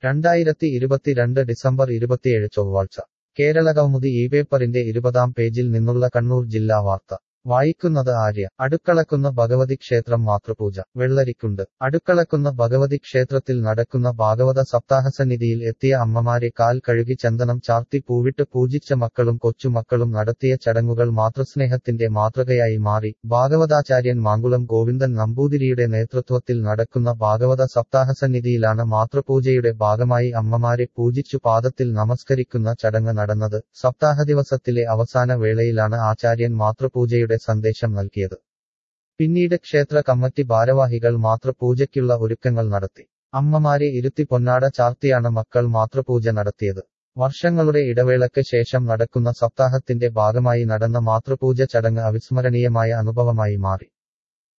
രണ്ടായിരത്തി ഇരുപത്തിരണ്ട് ഡിസംബർ ഇരുപത്തിയേഴ് ചൊവ്വാഴ്ച കേരള കൗമുദി ഈ പേപ്പറിന്റെ ഇരുപതാം പേജിൽ നിന്നുള്ള കണ്ണൂർ ജില്ലാ വാർത്ത വായിക്കുന്നത് ആര്യ അടുക്കളക്കുന്ന ഭഗവതി ക്ഷേത്രം മാതൃപൂജ വെള്ളരിക്കുണ്ട് അടുക്കളക്കുന്ന ഭഗവതി ക്ഷേത്രത്തിൽ നടക്കുന്ന ഭാഗവത സപ്താഹസന്നിധിയിൽ എത്തിയ അമ്മമാരെ കാൽ കഴുകി ചന്ദനം ചാർത്തി പൂവിട്ട് പൂജിച്ച മക്കളും കൊച്ചുമക്കളും നടത്തിയ ചടങ്ങുകൾ മാതൃസ്നേഹത്തിന്റെ മാതൃകയായി മാറി ഭാഗവതാചാര്യൻ മാങ്കുളം ഗോവിന്ദൻ നമ്പൂതിരിയുടെ നേതൃത്വത്തിൽ നടക്കുന്ന ഭാഗവത സപ്താഹസന്നിധിയിലാണ് മാതൃപൂജയുടെ ഭാഗമായി അമ്മമാരെ പൂജിച്ചു പാദത്തിൽ നമസ്കരിക്കുന്ന ചടങ്ങ് നടന്നത് സപ്താഹ ദിവസത്തിലെ അവസാന വേളയിലാണ് ആചാര്യൻ മാതൃപൂജയുടെ സന്ദേശം നൽകിയത് പിന്നീട് ക്ഷേത്ര കമ്മിറ്റി ഭാരവാഹികൾ മാതൃപൂജയ്ക്കുള്ള ഒരുക്കങ്ങൾ നടത്തി അമ്മമാരെ ഇരുത്തി പൊന്നാട ചാർത്തിയാണ് മക്കൾ മാതൃപൂജ നടത്തിയത് വർഷങ്ങളുടെ ഇടവേളയ്ക്ക് ശേഷം നടക്കുന്ന സപ്താഹത്തിന്റെ ഭാഗമായി നടന്ന മാതൃപൂജ ചടങ്ങ് അവിസ്മരണീയമായ അനുഭവമായി മാറി